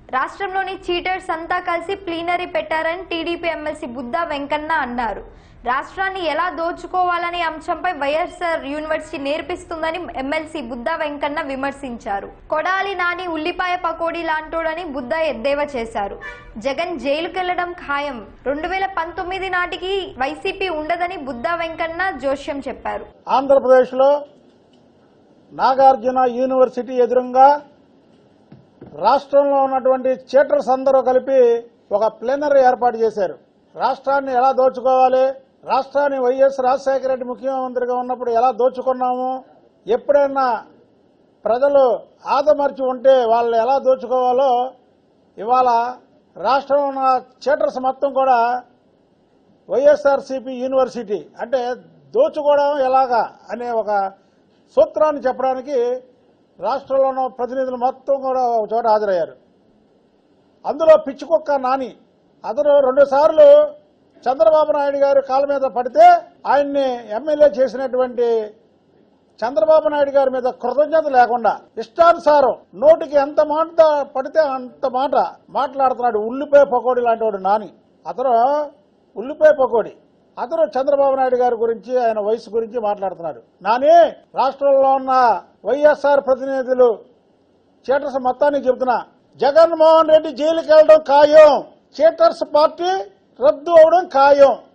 రాష్ట్రంలోని చీటర్స్ అంతా కలిసి ప్లీనరీ పెట్టారని టీడీపీ ఎమ్మెల్సీ బుద్దా వెంకన్న అన్నారు రాష్ట్రాన్ని ఎలా దోచుకోవాలనే అంశంపై వైఎస్ఆర్ యూనివర్సిటీ నేర్పిస్తుందని ఎమ్మెల్సీ బుద్దా వెంకన్న విమర్శించారు కొడాలి నాని ఉల్లిపాయ పకోడీ లాంటోడని బుద్దా ఎద్దేవా చేశారు జగన్ జైలుకెళ్లడం ఖాయం రెండు వేల పంతొమ్మిది నాటికి వైసీపీ ఉండదని బుద్దా వెంకన్న జోష్యం చెప్పారు ఆంధ్రప్రదేశ్లో నాగార్జున యూనివర్సిటీ ఎదురుగా రాష్ట్రంలో ఉన్నటువంటి చీటర్స్ అందరూ కలిపి ఒక ప్లేనరీ ఏర్పాటు చేశారు రాష్ట్రాన్ని ఎలా దోచుకోవాలి రాష్ట్రాన్ని వైఎస్ రాజశేఖర రెడ్డి ముఖ్యమంత్రిగా ఉన్నప్పుడు ఎలా దోచుకున్నాము ఎప్పుడైనా ప్రజలు ఆదమర్చి ఉంటే వాళ్ళు ఎలా దోచుకోవాలో ఇవాళ రాష్ట్రంలో ఉన్న చీటర్స్ మొత్తం కూడా వైఎస్ఆర్సీపీ యూనివర్సిటీ అంటే దోచుకోవడం ఎలాగా అనే ఒక సూత్రాన్ని చెప్పడానికి రాష్ట్రంలో ఉన్న ప్రతినిధులు మొత్తం కూడా ఒక చోట హాజరయ్యారు అందులో పిచ్చికుక్క నాని అతను రెండు సార్లు చంద్రబాబు నాయుడు గారి కాళ్ళ మీద పడితే ఆయన్ని ఎమ్మెల్యే చేసినటువంటి చంద్రబాబు నాయుడు గారి మీద కృతజ్ఞత లేకుండా ఇష్టానుసారం నోటికి ఎంత మాట పడితే అంత మాట మాట్లాడుతున్నాడు ఉల్లిపాయ పకోడీ లాంటి వాడు నాని అతను ఉల్లిపాయ పకోడీ అతను చంద్రబాబు నాయుడు గారి గురించి ఆయన వయసు గురించి మాట్లాడుతున్నాడు నాని రాష్ట్రంలో ఉన్న వైఎస్ఆర్ ప్రతినిధులు చీటర్స్ మొత్తానికి చెబుతున్నా జగన్మోహన్ రెడ్డి జైలుకి వెళ్ళడం ఖాయం చీటర్స్ పార్టీ రద్దు అవడం ఖాయం